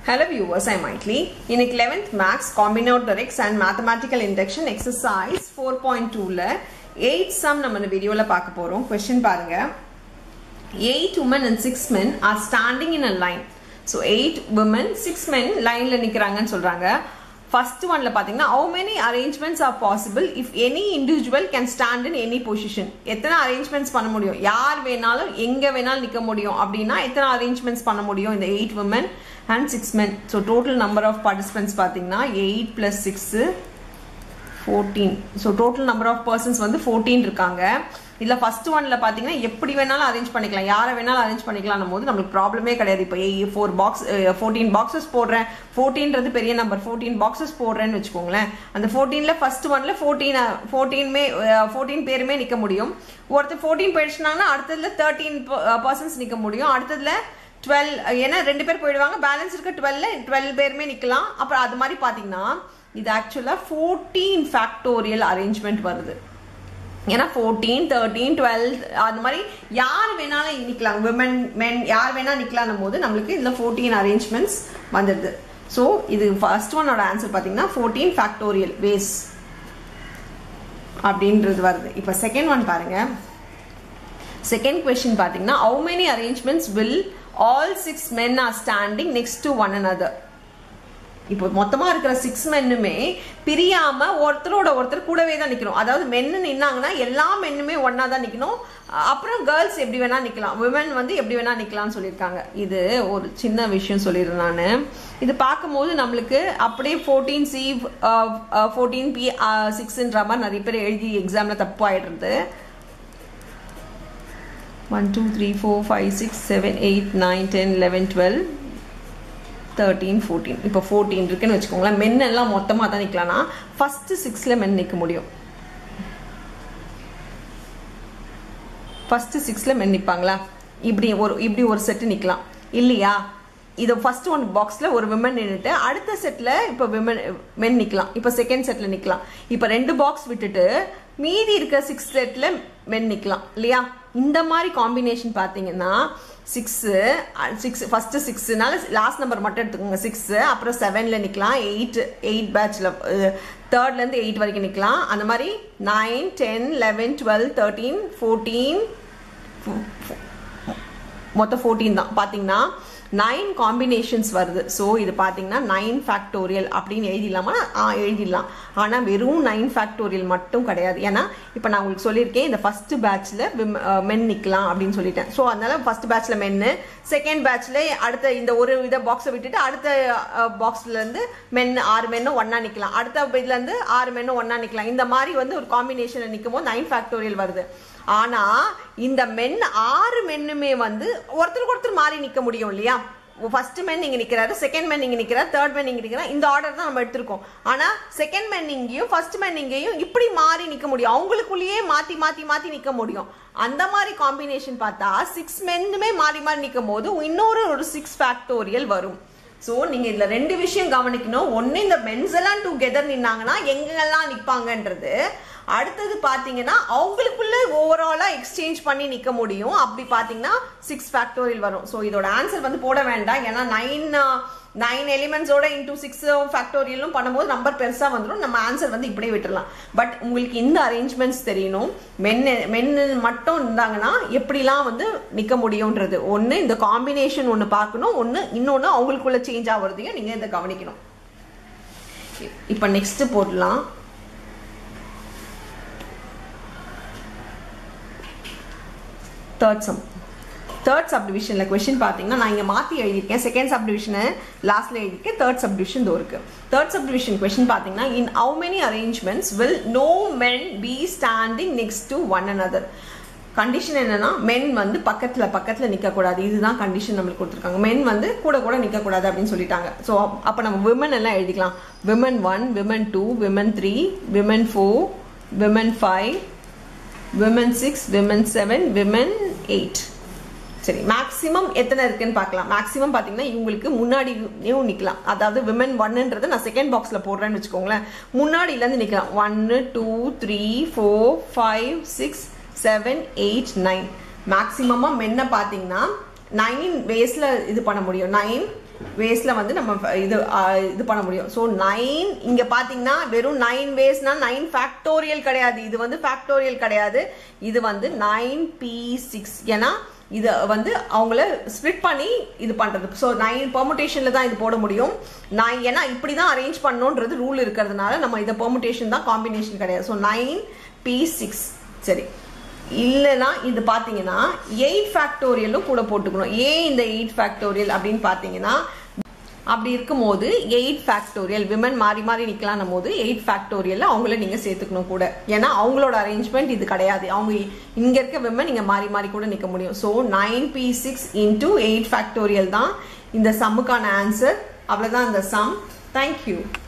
Hello viewers, I'm Maitli. In 11th Max Combinatorics and Mathematical Induction Exercise 4.2ல 8 sum நம்ம இந்த வீடியோல பார்க்க போறோம் question பாருங்க 8 women and 6 men are standing in a line so 8 women 6 men லைன்ல நிக்கிறாங்கன்னு சொல்றாங்க first ஒன்ல பாத்தீங்கன்னா how many arrangements are possible if any individual can stand in any position எத்தனை அரேஞ்ச்மெண்ட்ஸ் பண்ண முடியும் யார் வேணாலும் எங்க வேணாலும் நிக்க முடியும் அப்படின்னா எத்தனை அரேஞ்ச்மெண்ட்ஸ் பண்ண முடியும் இந்த eight women and six men so total number of participants பார்த்தீங்கன்னா eight plus six fourteen so total number of persons வந்து ஃபோர்டீன் இருக்காங்க இதில் ஃபர்ஸ்ட் ஒன்ல பார்த்தீங்கன்னா எப்படி வேணாலும் அரேஞ்ச் பண்ணிக்கலாம் யாரை வேணாலும் அரேஞ்ச் பண்ணிக்கலாம் போது நம்மளுக்கு ப்ராப்ளமே கிடையாது இப்போ ஃபோர் பாக்ஸ் ஃபோர்டீன் பாக்ஸஸ் போடுறேன் ஃபோர்டீன்றது பெரிய நம்பர் ஃபோர்டீன் பாக்ஸஸ் போடுறேன்னு வச்சுக்கோங்களேன் அந்த ஃபோர்டீனில் ஃபர்ஸ்ட் ஒன்ல ஃபோர்டீன் ஃபோர்டீன்மே ஃபோர்டீன் பேருமே நிற்க முடியும் ஒருத்தர் ஃபோர்டீன் போயிடுச்சுனாங்கன்னா அடுத்ததுல தேர்ட்டீன் பர்சன்ஸ் நிற்க முடியும் அடுத்ததுல டுவெல் ஏன்னா ரெண்டு பேர் போயிடுவாங்க பேலன்ஸ் இருக்க டுவெல்ல டுவெல் பேருமே நிற்கலாம் அப்புறம் அது மாதிரி பார்த்தீங்கன்னா இது ஆக்சுவலாக ஃபோர்டீன் ஃபேக்டோரியல் அரேஞ்ச்மெண்ட் வருது ஏன்னா ஃபோர்டீன் தேர்ட்டீன் டுவெல் அந்த மாதிரி யார் வேணாலும் நிற்கலாம் விமன் மென் யார் வேணாலும் நிற்கலாம் போது நம்மளுக்கு இதில் ஃபோர்டீன் அரேஞ்ச்மெண்ட்ஸ் வந்துடுது ஸோ இது ஃபர்ஸ்ட் ஒன்னோட ஆன்சர் பார்த்தீங்கன்னா ஃபோர்டீன் ஃபேக்டோரியல் வேஸ் அப்படின்றது வருது இப்போ செகண்ட் ஒன் பாருங்க செகண்ட் கொஸ்டின் பார்த்தீங்கன்னா how many arrangements will all six men are standing next to one another இப்போ மொத்தமா இருக்கிற சிக்ஸ் மென்னுமே பிரியாம ஒருத்தரோட ஒருத்தர் கூடவே தான் நிக்கணும் அதாவது மென்னு நின்னாங்கன்னா எல்லா மென்னுமே ஒன்னா தான் நிக்கணும் அப்புறம் கேர்ள்ஸ் எப்படி வேணா நிக்கலாம் விமன் வந்து எப்படி வேணா நிக்கலாம்னு சொல்லியிருக்காங்க இது ஒரு சின்ன விஷயம் சொல்லிடுறேன் நான் இது பார்க்கும்போது நம்மளுக்கு அப்படியே ஃபோர்டீன் சி ஃபோர்டீன் பி சிக்ஸ்ன்ற மாதிரி நிறைய பேர் எழுதி எக்ஸாம்ல தப்பு ஆயிடுறது one two three four five six seven eight nine ten eleven twelve thirteen fourteen இப்போ ஃபோர்டீன் இருக்குன்னு வச்சுக்கோங்களேன் மென் எல்லாம் மொத்தமாக தான் நிற்கலாம்னா ஃபஸ்ட்டு சிக்ஸில் மென் நிற்க முடியும் ஃபஸ்ட்டு சிக்ஸில் மென் நிற்பாங்களா இப்படி ஒரு இப்படி ஒரு செட்டு நிற்கலாம் இல்லையா இது ஃபர்ஸ்ட் ஒன் பாக்ஸில் ஒரு விமன் நின்றுட்டு அடுத்த செட்டில் இப்போ விமன் மென் நிற்கலாம் இப்போ செகண்ட் செட்டில் நிற்கலாம் இப்போ ரெண்டு பாக்ஸ் விட்டுட்டு மீதி இருக்க சிக்ஸ் செட்டில் மென் நிற்கலாம் இல்லையா இந்த மாதிரி காம்பினேஷன் பார்த்தீங்கன்னா சிக்ஸு சிக்ஸ் ஃபஸ்ட்டு சிக்ஸுனால லாஸ்ட் நம்பர் மட்டும் எடுத்துக்கோங்க சிக்ஸு அப்புறம் செவனில் நிற்கலாம் எயிட் எயிட் பேட்சில் தேர்ட்லேருந்து எயிட் வரைக்கும் நிற்கலாம் அந்த மாதிரி nine ten eleven twelve thirteen fourteen மொத்தம் ஃபோர்டீன் தான் பார்த்தீங்கன்னா நைன் காம்பினேஷன்ஸ் வருது ஸோ இது பார்த்தீங்கன்னா நைன் ஃபேக்டோரியல் அப்படின்னு எழுதிடலாமா ஆ எழுதிடலாம் ஆனால் வெறும் நைன் ஃபேக்டோரியல் மட்டும் கிடையாது ஏன்னா இப்போ நான் உங்களுக்கு சொல்லியிருக்கேன் இந்த ஃபர்ஸ்ட் பேட்ச்சில் மென் நிற்கலாம் அப்படின்னு சொல்லிட்டேன் ஸோ அதனால ஃபர்ஸ்ட் பேட்ச்சில் மென்னு செகண்ட் பேட்ச்சில் அடுத்த இந்த ஒரு இதை பாக்ஸை விட்டுட்டு அடுத்த பாக்ஸ்லேருந்து மென் ஆறு மென்னும் ஒன்றா நிற்கலாம் அடுத்த இதுலேருந்து ஆறு மென்னும் ஒன்றா நிற்கலாம் இந்த மாதிரி வந்து ஒரு காம்பினேஷனில் நிற்கும் போது நைன் ஃபேக்டோரியல் வருது ஆனா இந்த மென் ஆறு மென்னுமே வந்து ஒருத்தருக்கு ஒருத்தர் மாறி நிக்க முடியும் இல்லையா ஃபர்ஸ்ட் மென் நீங்க நிக்கிறாரு செகண்ட் மென் நீங்க நிக்கிறாரு தேர்ட் மென் நீங்க நிக்கிறா இந்த ஆர்டர் தான் நம்ம எடுத்திருக்கோம் ஆனா செகண்ட் மென் இங்கேயும் ஃபர்ஸ்ட் மென் இங்கேயும் இப்படி மாறி நிக்க முடியும் அவங்களுக்குள்ளேயே மாத்தி மாத்தி மாத்தி நிக்க முடியும் அந்த மாதிரி காம்பினேஷன் பார்த்தா சிக்ஸ் மென்னுமே மாறி மாறி நிற்கும் போது இன்னொரு ஒரு சிக்ஸ் ஃபேக்டோரியல் வரும் ஸோ நீங்க இதுல ரெண்டு விஷயம் கவனிக்கணும் ஒன்னு இந்த மென்ஸ் எல்லாம் டுகெதர் நின்னாங்கன்னா எங்கெல்லாம் நிப்பாங்கன்றது அடுத்தது பாத்தீங்கன்னா அவங்களுக்குள்ள ஓவராலா எக்ஸ்சேஞ்ச் பண்ணி நிக்க முடியும் அப்படி பாத்தீங்கன்னா சிக்ஸ் ஃபேக்டோரியல் வரும் ஸோ இதோட ஆன்சர் வந்து போட வேண்டாம் ஏன்னா நைன் நைன் எலிமெண்ட்ஸோட இன்டூ சிக்ஸ் ஃபேக்டோரியலும் பண்ணும்போது நம்பர் பெருசா வந்துடும் நம்ம ஆன்சர் வந்து இப்படியே விட்டுறலாம் பட் உங்களுக்கு இந்த அரேஞ்ச்மெண்ட்ஸ் தெரியணும் மென் மென் மட்டும் இருந்தாங்கன்னா எப்படிலாம் வந்து நிக்க முடியும்ன்றது ஒன்று இந்த காம்பினேஷன் ஒன்று பார்க்கணும் ஒன்று இன்னொன்று அவங்களுக்குள்ள சேஞ்ச் ஆகுறதையும் நீங்க இதை கவனிக்கணும் இப்போ நெக்ஸ்ட் போடலாம் தேர்ட் சம் தேர்ட் சப்டிவிஷனில் கொஷின் பார்த்தீங்கன்னா நான் இங்கே மாற்றி எழுதியிருக்கேன் செகண்ட் சப்டிவிஷனை லாஸ்ட்ல எழுதியிருக்கேன் தேர்ட் சப்டிவிஷன் தோ இருக்கு தேர்ட் சப்டிவிஷன் கொஷின் பார்த்தீங்கன்னா in how many arrangements will no men be standing next to one another condition என்னன்னா மென் வந்து பக்கத்துல பக்கத்துல நிக்க கூடாது இதுதான் கண்டிஷன் நம்மளுக்கு கொடுத்துருக்காங்க மென் வந்து கூட கூட நிக்க கூடாது அப்படின்னு சொல்லிட்டாங்க ஸோ அப்ப நம்ம விமன் எல்லாம் எழுதிக்கலாம் women one women two women three women four women five women six women seven women eight சரி மேக்ஸிமம் எத்தனை இருக்குன்னு பார்க்கலாம் மேக்ஸிமம் பார்த்தீங்கன்னா இவங்களுக்கு முன்னாடியும் நிற்கலாம் அதாவது விமன் ஒன்னுன்றதை நான் செகண்ட் பாக்ஸில் போடுறேன்னு வச்சுக்கோங்களேன் முன்னாடியிலேருந்து நிற்கலாம் ஒன்று two three four five six seven eight nine மேக்ஸிமமாக மென்னை பார்த்தீங்கன்னா நைன் வேஸில் இது பண்ண முடியும் நைன் வேஸ்ல வந்து நம்ம இது ஆஹ், இது பண்ண முடியும் ஸோ நைன் இங்க பாத்தீங்கன்னா வெறும் நைன் வேஸ்னா நைன் ஃபேக்டோரியல் கிடையாது இது வந்து ஃபேக்டோரியல் கிடையாது இது வந்து நைன் பி சிக்ஸ் ஏன்னா இது வந்து அவங்கள ஸ்ப்ளிட் பண்ணி இது பண்றது ஸோ நைன் பெர்முடேஷன்ல தான் இது போட முடியும் நான் ஏன்னா இப்படி தான் அரேஞ்ச் பண்ணணுன்றது ரூல் இருக்கிறதுனால நம்ம இதை பெர்முடேஷன் தான் காம்பினேஷன் கிடையாது ஸோ நைன் பி சிக்ஸ் சரி இல்லைன்னா இது பார்த்தீங்கன்னா எயிட் ஃபேக்டோரியலும் கூட போட்டுக்கணும் ஏன் இந்த எயிட் ஃபேக்டோரியல் அப்படின்னு பார்த்தீங்கன்னா அப்படி இருக்கும்போது எயிட் ஃபேக்டோரியல் விமன் மாறி மாறி நிற்கலாம் போது எயிட் ஃபேக்டோரியல் அவங்கள நீங்க சேர்த்துக்கணும் கூட ஏன்னா அவங்களோட அரேஞ்ச்மெண்ட் இது கிடையாது அவங்க இங்க இருக்க விமன் நீங்க மாறி மாறி கூட நிற்க முடியும் so nine P six into eight factorial தான் இந்த சம்முக்கான ஆன்சர் அவ்வளோதான் இந்த சம் தேங்க்யூ